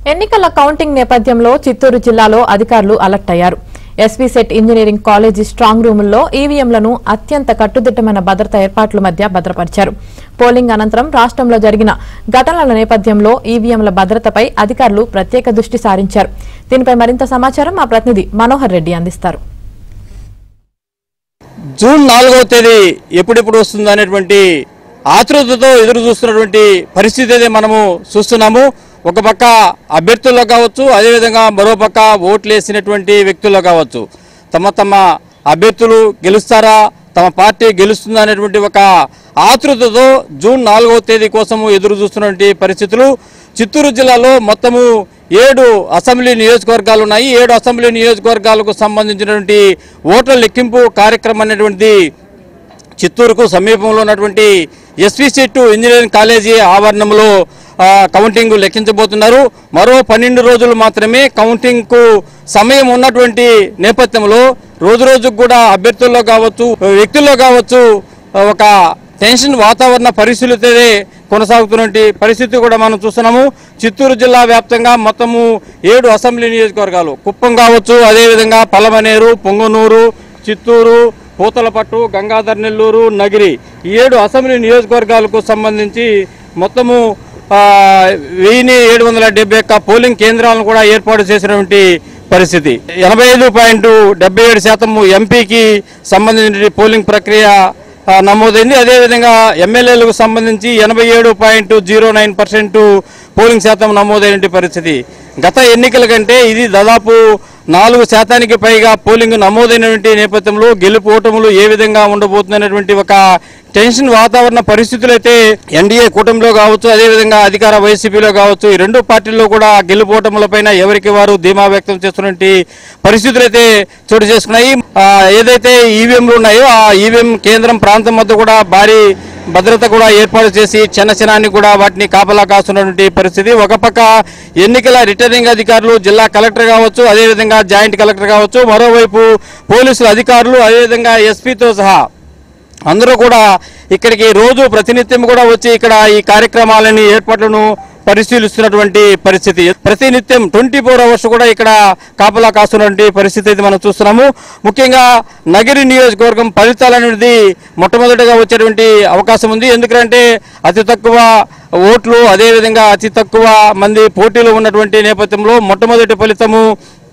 ఎన్నికల కౌంటింగ్ నేపథ్యంలో చిత్తూరు జిల్లాలో అధికారులు అలర్ట్ అయ్యారు SV set engineering college strong రూముల్లో ఈవీఎంలను అత్యంత కట్టుదిట్టమైన భద్రతా ఏర్పాట్ల మధ్య భద్రపరిచారు పోలింగ్ అనంతరం రాష్ట్రంలో జరిగిన ఘటనల నేపథ్యంలో ఈవీఎంల భద్రతపై అధికారులు ప్రత్యేక దృష్టి సారించారు దీనిపై మరింత సమాచారం మా ప్రతినిధి మనోహర్ రెడ్డి అందిస్తారు జూన్ నాలుగవ తేదీ ఎప్పుడెప్పుడు వస్తుంది అనేటువంటి ఆతృతతో ఎదురు చూస్తున్నటువంటి పరిస్థితి అయితే మనము చూస్తున్నాము ఒక పక్క అభ్యర్థుల్లో కావచ్చు అదేవిధంగా మరో పక్క ఓట్లు వేసినటువంటి వ్యక్తుల్లో కావచ్చు తమ తమ అభ్యర్థులు గెలుస్తారా తమ పార్టీ గెలుస్తుందా అనేటువంటి ఒక ఆతృతతో జూన్ నాలుగవ తేదీ కోసము ఎదురు చూస్తున్నటువంటి పరిస్థితులు చిత్తూరు జిల్లాలో మొత్తము ఏడు అసెంబ్లీ నియోజకవర్గాలు ఉన్నాయి ఏడు అసెంబ్లీ నియోజకవర్గాలకు సంబంధించినటువంటి ఓట్ల లెక్కింపు కార్యక్రమం అనేటువంటిది చిత్తూరుకు సమీపంలో ఉన్నటువంటి ఎస్వి సెట్టు ఇంజనీరింగ్ కాలేజీ ఆవరణంలో ఆ, కౌంటింగ్ లెక్కించబోతున్నారు మరో పన్నెండు రోజులు మాత్రమే కౌంటింగ్కు సమయం ఉన్నటువంటి నేపథ్యంలో రోజు రోజుకు కూడా అభ్యర్థుల్లో కావచ్చు వ్యక్తుల్లో కావచ్చు ఒక టెన్షన్ వాతావరణ పరిస్థితులతో కొనసాగుతున్నటువంటి పరిస్థితి కూడా మనం చూస్తున్నాము చిత్తూరు జిల్లా వ్యాప్తంగా మొత్తము ఏడు అసెంబ్లీ నియోజకవర్గాలు కుప్పం కావచ్చు అదేవిధంగా పలమనేరు పొంగనూరు చిత్తూరు పూతలపట్టు గంగాధర్ నెల్లూరు నగిరి ఈ ఏడు అసెంబ్లీ నియోజకవర్గాలకు సంబంధించి మొత్తము ఆ, వెయ్యిని ఏడు వందల డెబ్బై ఒక్క పోలింగ్ కేంద్రాలను కూడా ఏర్పాటు చేసినటువంటి పరిస్థితి ఎనభై ఐదు పాయింట్ డెబ్బై ఏడు శాతం ఎంపీకి సంబంధించిన పోలింగ్ ప్రక్రియ ఆ, నమోదైంది అదేవిధంగా ఎమ్మెల్యేలకు సంబంధించి ఎనభై ఏడు point zero nine percent polling శాతం నమోదైన పరిస్థితి గత ఎన్నికల కంటే ఇది దాదాపు నాలుగు శాతానికి పైగా పోలింగ్ నమోదైనటువంటి నేపథ్యంలో గెలుపు ఓటములు ఏ విధంగా ఉండబోతుందనేటువంటి ఒక టెన్షన్ వాతావరణ పరిస్థితులు అయితే ఎన్డీఏ కూటమిలో కావచ్చు అదేవిధంగా అధికార వైసీపీలో కావచ్చు ఈ రెండు పార్టీల్లో కూడా గెలుపు ఓటములపైన ఎవరికి వారు ధీమా వ్యక్తం చేస్తున్నటువంటి పరిస్థితులు అయితే చోటు చేసుకున్నాయి ఆ, ఏదైతే ఈవీఎంలు ఉన్నాయో ఆ ఈవీఎం కేంద్రం ప్రాంతం వద్ద కూడా భారీ భద్రత కూడా ఏర్పాటు చేసి చిన్న చిన్నాన్ని కూడా వాటిని కాపలా కాస్తున్నటువంటి పరిస్థితి ఒక పక్క ఎన్నికల రిటర్నింగ్ అధికారులు జిల్లా కలెక్టర్ కావచ్చు అదేవిధంగా జాయింట్ కలెక్టర్ కావచ్చు మరోవైపు పోలీసులు అధికారులు అదేవిధంగా ఎస్పీతో సహా అందరూ కూడా ఇక్కడికి రోజు ప్రతినిత్యం కూడా వచ్చి ఇక్కడ ఈ కార్యక్రమాలని ఏర్పాట్లను పరిశీలిస్తున్నటువంటి పరిస్థితి ప్రతినిత్యం ట్వంటీ ఫోర్ అవర్స్ కూడా ఇక్కడ కాపలా కాస్తున్నటువంటి పరిస్థితి అయితే మనం చూస్తున్నాము ముఖ్యంగా నగిరి నియోజకవర్గం ఫలితాలు అనేది మొట్టమొదటిగా వచ్చేటువంటి అవకాశం ఉంది ఎందుకంటే అతి తక్కువ ఓట్లు అదేవిధంగా అతి తక్కువ మంది పోటీలో ఉన్నటువంటి నేపథ్యంలో మొట్టమొదటి ఫలితము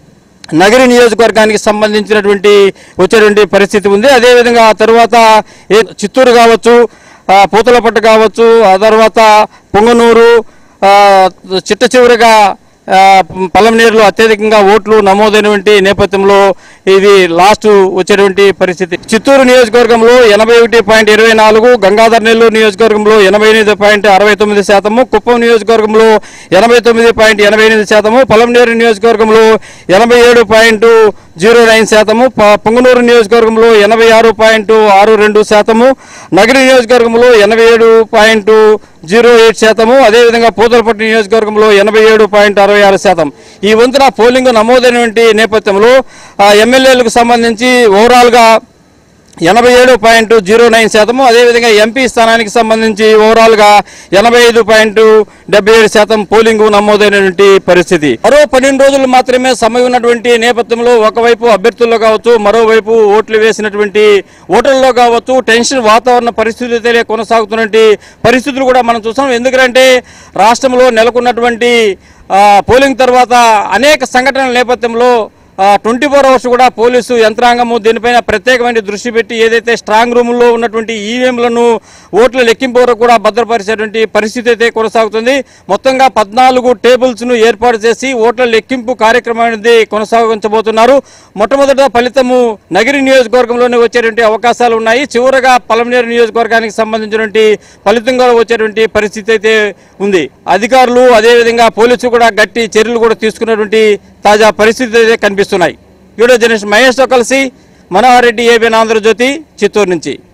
నగరి నియోజకవర్గానికి సంబంధించినటువంటి వచ్చేటువంటి పరిస్థితి ఉంది అదేవిధంగా ఆ తర్వాత ఏ చిత్తూరు కావచ్చు ఆ, పూతలపట్టు కావచ్చు ఆ తర్వాత పొంగనూరు ఆ, చిట్ట చివరిగా ఆ, పలమనేరులో అత్యధికంగా ఓట్లు నమోదైనటువంటి నేపథ్యంలో ఇది లాస్ట్ వచ్చేటువంటి పరిస్థితి చిత్తూరు నియోజకవర్గంలో ఎనభై ఒకటి పాయింట్ ఇరవై నాలుగు గంగాధర్ నెల్లూరు నియోజకవర్గంలో ఎనభై ఎనిమిది పాయింట్ అరవై తొమ్మిది శాతము కుప్పం నియోజకవర్గంలో ఎనభై తొమ్మిది పాయింట్ ఎనభై ఎనిమిది శాతము పలమనేరు నియోజకవర్గంలో ఎనభై ఏడు పాయింట్ జీరో నైన్ శాతము ప- పొంగనూరు నియోజకవర్గంలో ఎనభై ఆరు పాయింట్ ఆరు రెండు శాతము నగరి నియోజకవర్గంలో ఎనభై ఏడు పాయింట్ జీరో ఎయిట్ శాతము అదేవిధంగా పూతలపట్టు నియోజకవర్గంలో ఎనభై ఏడు పాయింట్ అరవై ఆరు శాతం ఈ వంతున పోలింగ్ నమోదైనటువంటి నేపథ్యంలో ఆ, ఎమ్మెల్యేలకు సంబంధించి ఓవరాల్గా ఎనభై ఏడు పాయింట్ జీరో నైన్ శాతము అదేవిధంగా ఎంపీ స్థానానికి సంబంధించి ఓవరాల్గా ఎనభై ఐదు పాయింట్ డెబ్బై ఏడు శాతం పోలింగ్ నమోదైనటువంటి పరిస్థితి మరో పన్నెండు రోజులు మాత్రమే సమయం ఉన్నటువంటి నేపథ్యంలో ఒకవైపు అభ్యర్థుల్లో కావచ్చు మరోవైపు ఓట్లు వేసినటువంటి ఓటర్లలో కావచ్చు టెన్షన్ వాతావరణ పరిస్థితులు కొనసాగుతున్నటువంటి పరిస్థితులు కూడా మనం చూస్తాం ఎందుకంటే రాష్ట్రంలో నెలకొన్నటువంటి ఆ, పోలింగ్ తర్వాత అనేక సంఘటనల నేపథ్యంలో ట్వంటీ ఫోర్ అవర్స్ కూడా పోలీసు యంత్రాంగము దీనిపైన ప్రత్యేకమైన దృష్టి పెట్టి ఏదైతే స్ట్రాంగ్ రూముల్లో ఉన్నటువంటి ఈవీఎంలను ఓట్ల లెక్కింపు వరకు కూడా భద్రపరిచేటువంటి పరిస్థితి అయితే కొనసాగుతుంది మొత్తంగా పద్నాలుగు టేబుల్స్ను ఏర్పాటు చేసి ఓట్ల లెక్కింపు కార్యక్రమం అనేది కొనసాగించబోతున్నారు మొట్టమొదట ఫలితము నగిరి నియోజకవర్గంలోనే వచ్చేటువంటి అవకాశాలు ఉన్నాయి చివరగా పలమనేరు నియోజకవర్గానికి సంబంధించినటువంటి ఫలితంగా వచ్చేటువంటి పరిస్థితి అయితే ఉంది అధికారులు అదేవిధంగా పోలీసులు కూడా గట్టి చర్యలు కూడా తీసుకున్నటువంటి తాజా పరిస్థితులు అయితే కనిపిస్తున్నాయి వీడియో జర్నలిస్ట్ మహేష్తో కలిసి మనోహర్ రెడ్డి ఏబిఎన్ ఆంధ్రజ్యోతి చిత్తూరు నుంచి